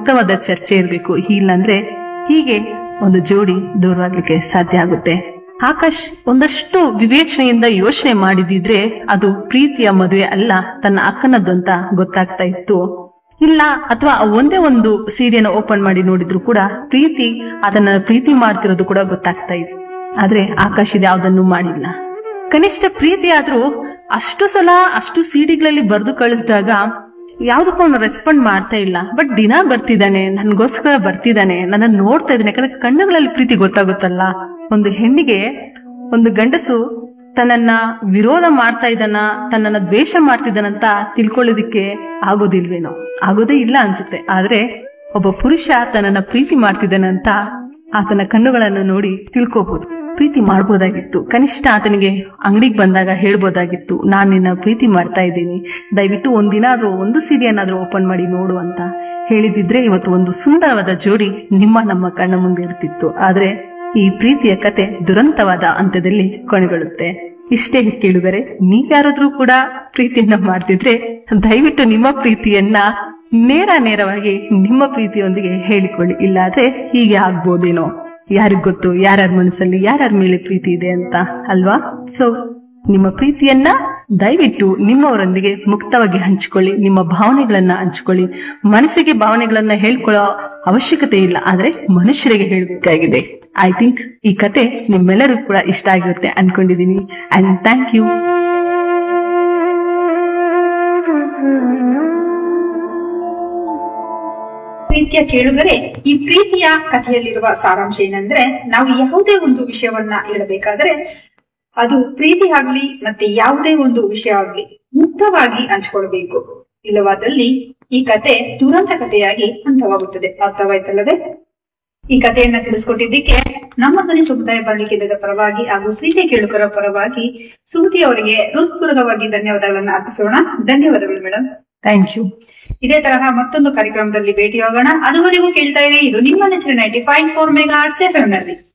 ಮುಕ್ತವಾದ ಚರ್ಚೆ ಇರಬೇಕು ಇಲ್ಲಾಂದ್ರೆ ಹೀಗೆ ಒಂದು ಜೋಡಿ ದೂರವಾಗ್ಲಿಕ್ಕೆ ಸಾಧ್ಯ ಆಗುತ್ತೆ ಆಕಾಶ್ ಒಂದಷ್ಟು ವಿವೇಚನೆಯಿಂದ ಯೋಚನೆ ಮಾಡಿದಿದ್ರೆ ಅದು ಪ್ರೀತಿಯ ಮದುವೆ ಅಲ್ಲ ತನ್ನ ಅಕ್ಕನದ್ದು ಅಂತ ಗೊತ್ತಾಗ್ತಾ ಇತ್ತು ಇಲ್ಲ ಅಥವಾ ಒಂದೇ ಒಂದು ಸೀರೆಯನ್ನು ಓಪನ್ ಮಾಡಿ ನೋಡಿದ್ರು ಕೂಡ ಪ್ರೀತಿ ಅದನ್ನ ಪ್ರೀತಿ ಮಾಡ್ತಿರೋದು ಕೂಡ ಗೊತ್ತಾಗ್ತಾ ಇದೆ ಆದ್ರೆ ಆಕಾಶ್ ಇದು ಯಾವ್ದನ್ನು ಮಾಡಿಲ್ಲ ಕನಿಷ್ಠ ಪ್ರೀತಿ ಆದ್ರೂ ಅಷ್ಟು ಸಲ ಅಷ್ಟು ಸಿಡಿಗಳಲ್ಲಿ ಬರೆದು ಕಳಿಸಿದಾಗ ಯಾವ್ದಕ್ಕೂ ಅವನು ರೆಸ್ಪಾಂಡ್ ಮಾಡ್ತಾ ಇಲ್ಲ ಬಟ್ ದಿನ ಬರ್ತಿದ್ದಾನೆ ನನ್ಗೋಸ್ಕರ ಬರ್ತಿದ್ದಾನೆ ನನ್ನ ನೋಡ್ತಾ ಇದ್ದಾನೆ ಯಾಕಂದ್ರೆ ಕಣ್ಣುಗಳಲ್ಲಿ ಪ್ರೀತಿ ಗೊತ್ತಾಗುತ್ತಲ್ಲ ಒಂದು ಹೆಣ್ಣಿಗೆ ಒಂದು ಗಂಡಸು ತನ್ನನ್ನ ವಿರೋಧ ಮಾಡ್ತಾ ಇದ್ದಾನ ತನ್ನನ್ನ ದ್ವೇಷ ಮಾಡ್ತಿದ್ದಾನಂತ ತಿಳ್ಕೊಳ್ಳೋದಿಕ್ಕೆ ಆಗೋದಿಲ್ವೇನೋ ಆಗೋದೇ ಇಲ್ಲ ಅನ್ಸುತ್ತೆ ಆದ್ರೆ ಒಬ್ಬ ಪುರುಷ ತನ್ನನ್ನ ಪ್ರೀತಿ ಮಾಡ್ತಿದ್ದಾನಂತ ಆತನ ಕಣ್ಣುಗಳನ್ನು ನೋಡಿ ತಿಳ್ಕೋಬಹುದು ಪ್ರೀತಿ ಮಾಡ್ಬೋದಾಗಿತ್ತು ಕನಿಷ್ಠ ಆತನಿಗೆ ಅಂಗಡಿಗೆ ಬಂದಾಗ ಹೇಳ್ಬೋದಾಗಿತ್ತು ನಾನ್ ನಿನ್ನ ಪ್ರೀತಿ ಮಾಡ್ತಾ ಇದ್ದೀನಿ ದಯವಿಟ್ಟು ಒಂದಿನ ಆದ್ರೂ ಒಂದು ಸಿಡಿಯನ್ನಾದ್ರೂ ಓಪನ್ ಮಾಡಿ ನೋಡು ಅಂತ ಹೇಳಿದಿದ್ರೆ ಇವತ್ತು ಒಂದು ಸುಂದರವಾದ ಜೋಡಿ ನಿಮ್ಮ ನಮ್ಮ ಕಣ್ಣ ಮುಂದೆ ಇರ್ತಿತ್ತು ಆದ್ರೆ ಈ ಪ್ರೀತಿಯ ಕತೆ ದುರಂತವಾದ ಅಂತ್ಯದಲ್ಲಿ ಕೊನೆಗೊಳ್ಳುತ್ತೆ ಇಷ್ಟೇ ಕೇಳುಗರೆ ನೀವ್ಯಾರಾದ್ರೂ ಕೂಡ ಪ್ರೀತಿಯನ್ನ ಮಾಡ್ತಿದ್ರೆ ದಯವಿಟ್ಟು ನಿಮ್ಮ ಪ್ರೀತಿಯನ್ನ ನೇರ ನೇರವಾಗಿ ನಿಮ್ಮ ಪ್ರೀತಿಯೊಂದಿಗೆ ಹೇಳಿಕೊಳ್ಳಿ ಇಲ್ಲಾದ್ರೆ ಹೀಗೆ ಆಗ್ಬೋದೇನೋ ಯಾರಿಗ್ ಗೊತ್ತು ಯಾರ್ಯಾರ ಮನಸ್ಸಲ್ಲಿ ಯಾರ್ಯಾರ ಮೇಲೆ ಪ್ರೀತಿ ಇದೆ ಅಂತ ಅಲ್ವಾ ಸೊ ನಿಮ್ಮ ಪ್ರೀತಿಯನ್ನ ದಯವಿಟ್ಟು ನಿಮ್ಮವರೊಂದಿಗೆ ಮುಕ್ತವಾಗಿ ಹಂಚಿಕೊಳ್ಳಿ ನಿಮ್ಮ ಭಾವನೆಗಳನ್ನ ಹಂಚಿಕೊಳ್ಳಿ ಮನಸ್ಸಿಗೆ ಭಾವನೆಗಳನ್ನ ಹೇಳ್ಕೊಳ್ಳೋ ಅವಶ್ಯಕತೆ ಇಲ್ಲ ಆದ್ರೆ ಮನುಷ್ಯರಿಗೆ ಹೇಳಬೇಕಾಗಿದೆ ಐ ಥಿಂಕ್ ಈ ಕತೆ ನಿಮ್ಮೆಲ್ಲರಿಗೂ ಕೂಡ ಇಷ್ಟ ಆಗಿರುತ್ತೆ ಅನ್ಕೊಂಡಿದೀನಿ ಅಂಡ್ ಥ್ಯಾಂಕ್ ಯು ಪ್ರೀತಿಯ ಕೇಳುಗರೆ ಈ ಪ್ರೀತಿಯ ಕಥೆಯಲ್ಲಿರುವ ಸಾರಾಂಶ ಏನಂದ್ರೆ ನಾವು ಯಾವುದೇ ಒಂದು ವಿಷಯವನ್ನ ಹೇಳಬೇಕಾದ್ರೆ ಅದು ಪ್ರೀತಿ ಆಗ್ಲಿ ಮತ್ತೆ ಯಾವುದೇ ಒಂದು ವಿಷಯ ಆಗ್ಲಿ ಮುಕ್ತವಾಗಿ ಹಂಚ್ಕೊಳ್ಬೇಕು ಇಲ್ಲವಾದಲ್ಲಿ ಈ ಕತೆ ದುರಂತ ಕಥೆಯಾಗಿ ಅಂತ್ಯವಾಗುತ್ತದೆ ಅರ್ಥವಾಯ್ತಲ್ಲವೇ ಈ ಕಥೆಯನ್ನ ತಿಳಿಸ್ಕೊಟ್ಟಿದ್ದಕ್ಕೆ ನಮ್ಮ ಧ್ವನಿ ಸಮುದಾಯ ಬಾಳಿಕೆದ ಪರವಾಗಿ ಹಾಗೂ ಪ್ರೀತಿ ಕೇಳುಗರ ಪರವಾಗಿ ಸುಮತಿ ಅವರಿಗೆ ಹೃತ್ಪೂರ್ವಕವಾಗಿ ಧನ್ಯವಾದಗಳನ್ನ ಅರ್ಪಿಸೋಣ ಧನ್ಯವಾದಗಳು ಮೇಡಮ್ ಥ್ಯಾಂಕ್ ಯು ಇದೇ ತರಹ ಮತ್ತೊಂದು ಕಾರ್ಯಕ್ರಮದಲ್ಲಿ ಭೇಟಿಯಾಗೋಣ ಅದುವರೆಗೂ ಕೇಳ್ತಾ ಇರಿ ಇದು ನಿಮ್ಮ ನೆಚ್ಚಿನ ninety five four mega arts F ನಲ್ಲಿ